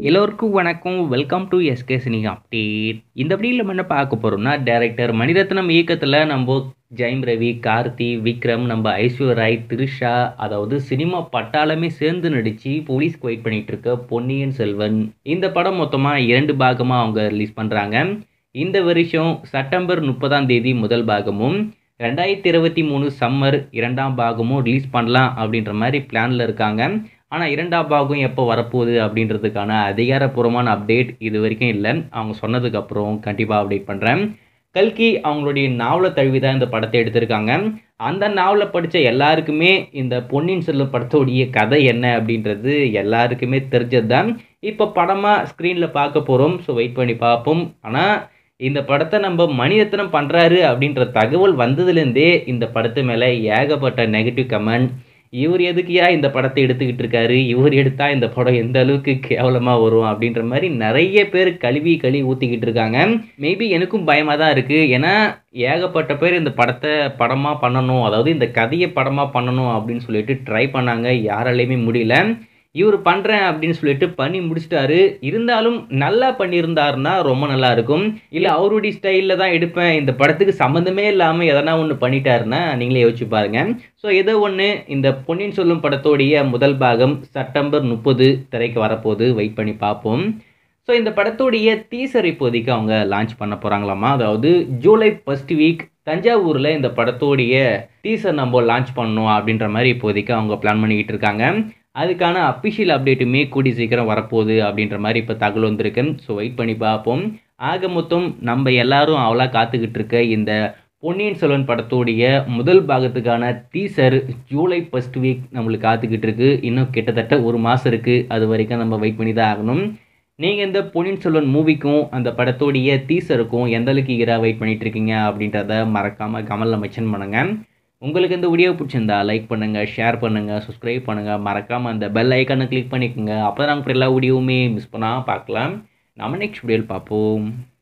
எல்லோருக்கும் வணக்கம் welcome to SK cine update இந்த வீடியோவில் நம்ம என்ன பார்க்க போகிறோம்னா டைரக்டர் மணிரத்னம் இயக்கத்தில் நம்ம ஜெயம் ரவி கார்த்தி விக்ரம் நம்ம ஐஸ்வர்யா ராய் த்ரிஷா அதாவது சினிமா பட்டாளமே சேர்ந்து நடித்து போலீஸ்க்கு வெயிட் பண்ணிட்டு இருக்க பொன்னியின் செல்வன் இந்த படம் மொத்தமாக இரண்டு பாகமாக அவங்க ரிலீஸ் பண்ணுறாங்க இந்த வருஷம் செப்டம்பர் முப்பதாம் தேதி முதல் பாகமும் ரெண்டாயிரத்தி இருபத்தி மூணு சம்மர் இரண்டாம் பாகமும் ரிலீஸ் பண்ணலாம் அப்படின்ற மாதிரி பிளானில் இருக்காங்க ஆனால் இரண்டாம் பாகம் எப்போ வரப்போகுது அப்படின்றதுக்கான அதிகாரப்பூர்வமான அப்டேட் இது வரைக்கும் இல்லை அவங்க சொன்னதுக்கப்புறம் கண்டிப்பாக அப்டேட் பண்ணுறேன் கல்கி அவங்களுடைய நாவலை தழுவி தான் இந்த படத்தை எடுத்திருக்காங்க அந்த நாவலை படித்த எல்லாருக்குமே இந்த பொன்னியின் செல்வன் படத்தோடைய கதை என்ன அப்படின்றது எல்லாருக்குமே தெரிஞ்சது தான் இப்போ படமாக ஸ்க்ரீனில் பார்க்க போகிறோம் ஸோ வெயிட் பண்ணி பார்ப்போம் ஆனால் இந்த படத்தை நம்ம மணிரத்னம் பண்ணுறாரு அப்படின்ற தகவல் வந்ததுலேருந்தே இந்த படத்து மேலே ஏகப்பட்ட நெகட்டிவ் கமெண்ட் இவர் எதுக்குயா இந்த படத்தை எடுத்துக்கிட்டு இருக்காரு இவர் எடுத்தால் இந்த படம் எந்த அளவுக்கு கேவலமாக வரும் அப்படின்ற மாதிரி நிறைய பேர் கழுவி கழுவி ஊற்றிக்கிட்டு இருக்காங்க மேபி எனக்கும் பயமாக தான் இருக்குது ஏன்னா ஏகப்பட்ட பேர் இந்த படத்தை படமாக பண்ணணும் அதாவது இந்த கதையை படமாக பண்ணணும் அப்படின்னு சொல்லிட்டு ட்ரை பண்ணாங்க யாராலையுமே முடியல இவர் பண்ணுறேன் அப்படின்னு சொல்லிட்டு பண்ணி முடிச்சிட்டாரு இருந்தாலும் நல்லா பண்ணியிருந்தாருன்னா ரொம்ப நல்லா இருக்கும் இல்லை அவருடைய ஸ்டைலில் தான் எடுப்பேன் இந்த படத்துக்கு சம்மந்தமே இல்லாமல் எதனா ஒன்று பண்ணிட்டாருன்னா நீங்களே யோசிச்சு பாருங்க ஸோ ஏதோ ஒன்று இந்த பொன்னியின் சொல்லும் படத்தோடைய முதல் பாகம் செப்டம்பர் முப்பது திரைக்கு வரப்போகுது வெயிட் பண்ணி பார்ப்போம் ஸோ இந்த படத்தோடைய டீசர் இப்போதைக்கு அவங்க லான்ச் பண்ண போகிறாங்களாமா அதாவது ஜூலை ஃபஸ்ட் வீக் தஞ்சாவூரில் இந்த படத்தோடைய டீசர் நம்ம லான்ச் பண்ணணும் அப்படின்ற மாதிரி இப்போதைக்கு அவங்க பிளான் பண்ணிக்கிட்டு இருக்காங்க அதுக்கான அஃபிஷியல் அப்டேட்டுமே கூடி சீக்கிரம் வரப்போகுது அப்படின்ற மாதிரி இப்போ தகவல் வந்திருக்கு ஸோ வெயிட் பண்ணி பார்ப்போம் ஆக மொத்தம் நம்ம எல்லாரும் அவ்வளோ காத்துக்கிட்டு இருக்க இந்த பொன்னியின் செல்வன் படத்தோடைய முதல் பாகத்துக்கான டீசர் ஜூலை ஃபஸ்ட் வீக் நம்மளுக்கு காத்துக்கிட்டு இருக்கு இன்னும் கிட்டத்தட்ட ஒரு மாதம் இருக்குது அது வரைக்கும் நம்ம வெயிட் பண்ணி தான் ஆகணும் நீங்கள் இந்த பொன்னியின் செல்வன் மூவிக்கும் அந்த படத்தோடைய டீசருக்கும் எந்த அளவுக்கு ஈராக வெயிட் பண்ணிட்டு இருக்கீங்க அப்படின்றத மறக்காமல் கமலில் மென்ஷன் பண்ணுங்கள் உங்களுக்கு இந்த வீடியோ பிடிச்சிருந்தா லைக் பண்ணுங்கள் ஷேர் பண்ணுங்கள் சப்ஸ்கிரைப் பண்ணுங்கள் மறக்காமல் அந்த பெல் ஐக்கானை கிளிக் பண்ணிக்கோங்க அப்போ தான் நாங்கள் எல்லா வீடியோவுமே மிஸ் பண்ணால் பார்க்கலாம் நம்ம நெக்ஸ்ட் வீடியோவில் பார்ப்போம்